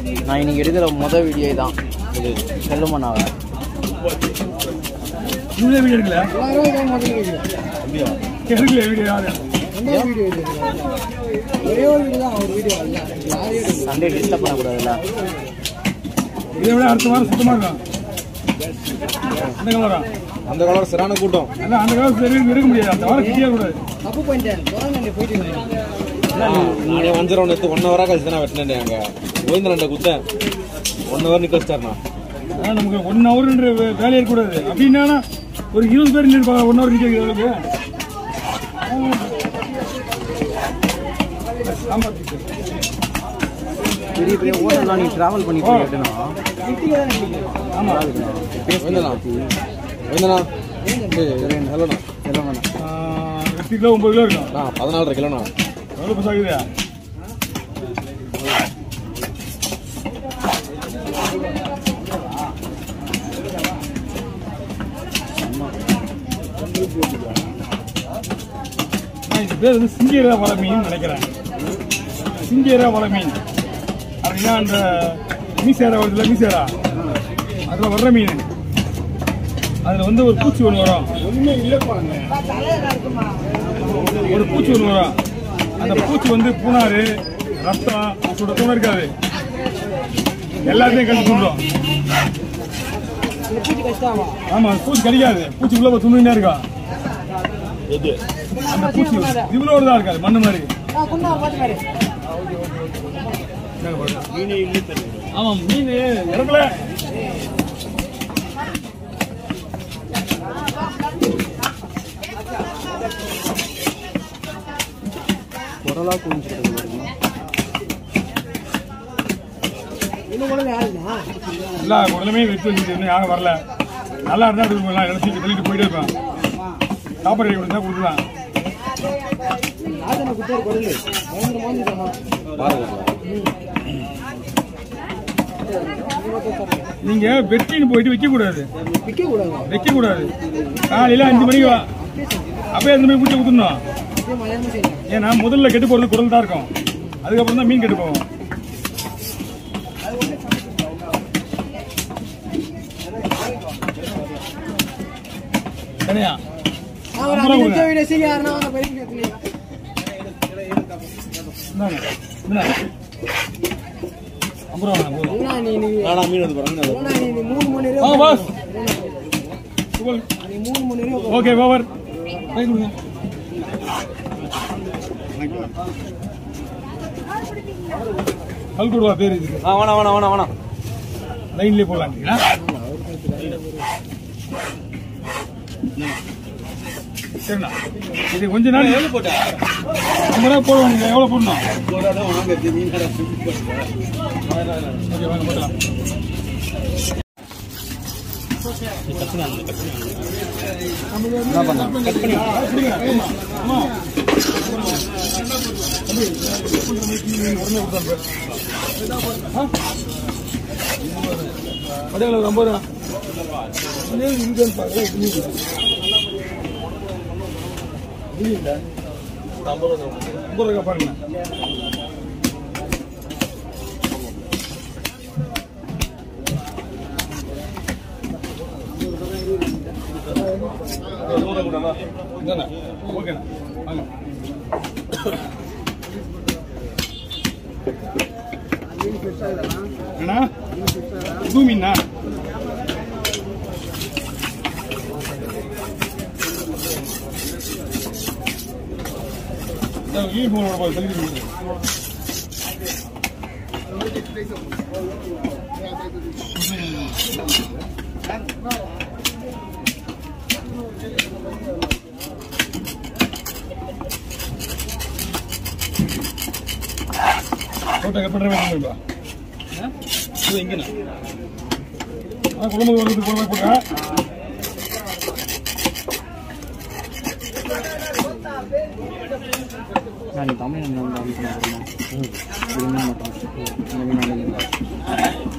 நான் இன்னைக்கு எடுக்கிற மொதல் வீடியோ தான் செல்லுமண்ணாவை இவ்வளோ வீடியோ எடுக்கல எடுக்கல வீடியோ யாரு சண்டே டிஸ்டர்ப் பண்ணக்கூடாதுல்ல இதை விட அடுத்த வாரம் சுத்தமாக இருக்கும் அந்த கலரா அந்த காலம் சரியான கூட்டம் அல்ல அந்த காலம் சரி இருக்க முடியாது அந்த வாரம் கிட்டியே கூடாது நானே வஞ்சர ஒன்று எடுத்து ஒன் ஹவராக கழிச்சு தான் வெட்டினேன் அங்கே கோவிந்தரண்ட குத்தேன் ஒன் ஹவர் நிற்க வச்சிட்டாருண்ணா ஆனால் நமக்கு ஒன் ஹவர்ன்ற வேலை இருக்கக்கூடாது அப்படின்னா ஒரு இருபது பேர் நின்று ஒன் ஹவர் நிற்க அளவுக்கு ஆமாம் பெரிய பெரிய ஓட்டெல்லாம் நீ ட்ராவல் பண்ணி போய் எடுக்கணும் ஆமாம் கோவிந்தனா கோவிந்தனா ஹலோண்ணா செல்லுமண்ணா எட்டு கிலோ ஒம்பது கிலோ இருக்கும் அண்ணா பதினாலரை கிலோண்ணா எவ்வளோ பஸ் ஆகுது நான் இது பேர் வந்து சிங்கேரா வலை மீன் நினைக்கிறேன் சிங்கேரா வலை மீன் அப்படின்னா அந்த மீசேரா வருதுல மீசேரா அதில் வர்ற மீன் அதில் வந்து ஒரு பூச்சி ஒன்று வரும் ஒரு பூச்சி ஒன்று வரும் அந்த பூச்சி வந்து பூனாறு ரத்தம் சுட தூணம் இருக்காது எல்லாத்தையும் கழிச்சு தூண்டும் ஆமா பூச்சி கிடைக்காது பூச்சி உள்ள போய் துணினே இருக்கா அந்த பூச்சி இவ்வளோ தான் இருக்காது மண்ணு மாதிரி ஆமா மீன் இறக்கல குரலாக குளிச்சுட்டு பாருங்க எல்லா உடலுமே வச்சு வச்சுட்டு இன்னும் யாரும் வரல நல்லா இருந்தா கொடுக்கலாம் இலசி தள்ளிட்டு போயிட்டே இருப்பான் சாப்பாடு கொடுத்தா கொடுக்கலாம் நீங்க வெட்டின்னு போயிட்டு வைக்க கூடாது வைக்க கூடாது காலையில அஞ்சு மணிக்கு வா அப்பயே அஞ்சு மணிக்கு பூச்சி ஊத்தணும் ஏன்னா முதல்ல கெட்டு போறது குரல் தான் இருக்கும் அதுக்கப்புறம் தான் மீன் கெட்டு போகும் சரியா அப்புறம் கொடுங்க. இந்தாங்க. இந்தாங்க. அப்புறம் வேணாம், போதும். நானா மீன் வந்து பாருங்க ஆ, பாஸ். சுகல். ஓகே ஓவர் கை கொடுங்க கல்குடுவா பேர் இதுக்கு ஆ வேணாம் வேணாம் வேணாம் வேணாம் லைன்லயே போடலாங்களா சரிண்ணா இது கொஞ்ச நாள் எவ்வளோ போட்டா ரொம்ப நேரம் போடுவோம் நீங்கள் எவ்வளோ போடணும் ஓகே வாங்க போடலாம் என்ன பண்ண அடையாளம் ரொம்ப தான் இங்கன்னு பாருங்க ஐம்பது ரூபா பாருங்க இந்தாண்ணா ஓகேண்ணா வாங்க அண்ணா புது மீனா யூனிஃபார்மோட போய் சொல்லி போட்டோ கட் பண்ணுற மாதிரி இது எங்கண்ணா ஆ குழம்பு வந்து குழம்பு போட்டா நான் தமிழ் என்ன வந்து இது மட்டும் இந்த மீன் வாங்கிக்கலாம்.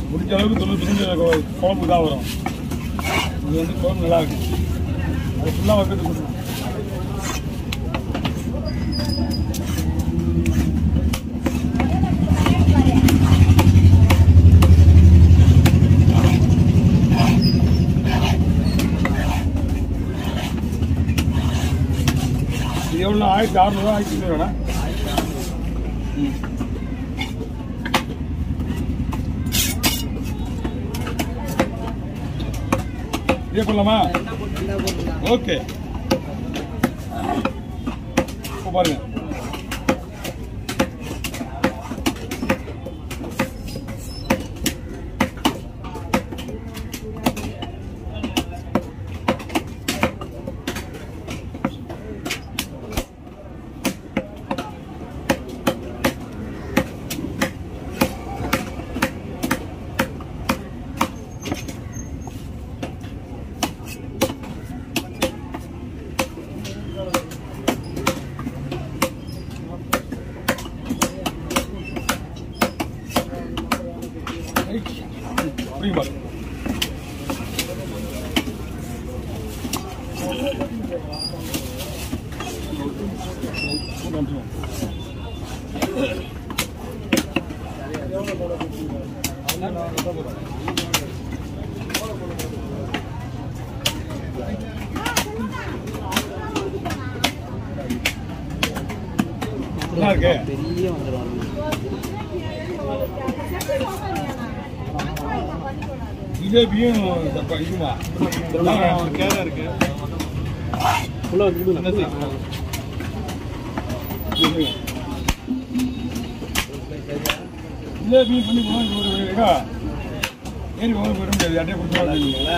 முடிஞ்ச அளவுக்கு தொண்ணூறு பர்சன்ட் குழம்பு தான் வரும் இது வந்து குழம்பு நல்லா இருக்கு அது ஃபுல்லாக வைக்கிறது கொடுக்கணும் இது எவ்வளோ ஆயிரத்தி அறுநூறுவா ஆயிரத்தி ஐநூறுவா ம் இதே பண்ணலாமா ஓகே இப்போ பாருங்க அப்படிங்க பாருங்க நல்லா இருக்கு பெரிய வந்துடும் ஜிலேபியும் தப்பா இதுவா கேரா இருக்கு உள்ள வந்து என்னது? ஜிலேபியும் பண்ணி போனா இது ஒரு ஏக்கா ஏறி போக போயிட முடியாது யார்ட்டையே கொடுத்து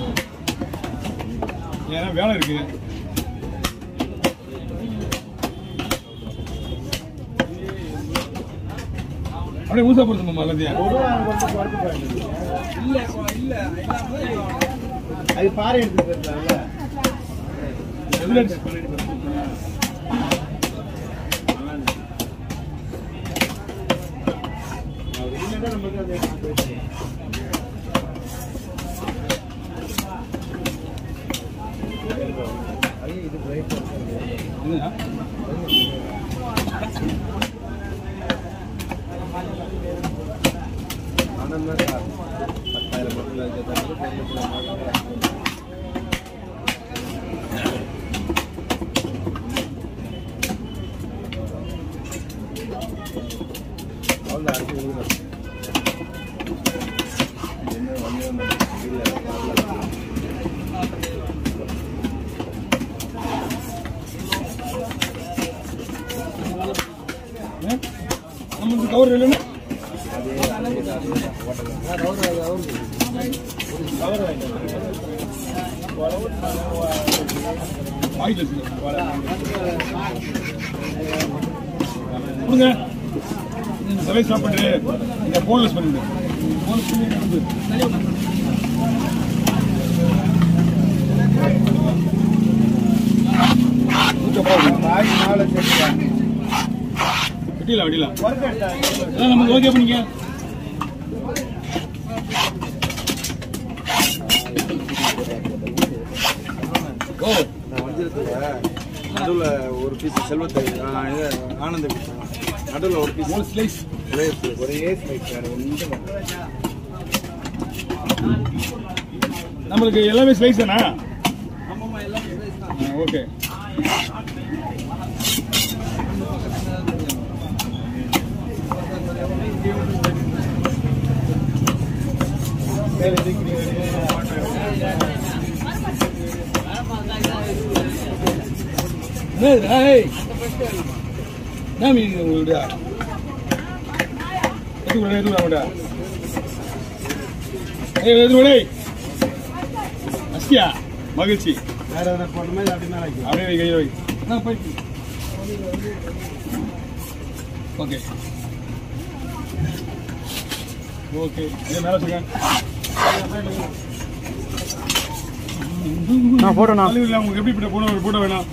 ஏன்னா வேலை இருக்கு அப்படியே ஊசா போடுறது எல்லாத்தையும் அது பாறை எடுத்து போயிருக்காங்கல்ல எதுல அடிச்சு? என்னண்ணா? ஏ? நம்மளுக்கு கவர் இல்லைன்னா வாயில் வச்சுக்கோங்க. கொடுங்க சவை சாப்பிட்டு இந்த போன்லெஸ் பண்ணிடு போன்லெஸ் பண்ணி கொடுத்து. நூற்றம்பது ரூபா கொடுங்க. வெட்டிடலாம் வெட்டிடலாம் அதான் நமக்கு ஓகே பண்ணிக்க ஓ நடுவில் ஒரு பீஸ் செல்வத்தை ஆ, இது ஆனந்த பீஸ் நடுவில் ஒரு பீஸ் மூணு ஸ்லைஸ் ஒரே ஸ்லைஸ் வேறு ஒன்றும் நம்மளுக்கு எல்லாமே ஸ்லைஸ் தானா ஓகே என்னதுடா, ஏய்? என்ன மீன் இது உங்கள்கிட்ட எது கூட எது கூட ஏய் எது கூட அஸ்தியா மகிழ்ச்சி வேற எதனா போன மாதிரி அப்படி மேலே வைக்கலாம் அப்படியே வை, கையை வை நான் போயிட்டு ஓகே ஓகே இதே மேலே வச்சுக்க நான் போட்டோண்ணா உங்களுக்கு எப்படி இப்படி போட போட வேணாம்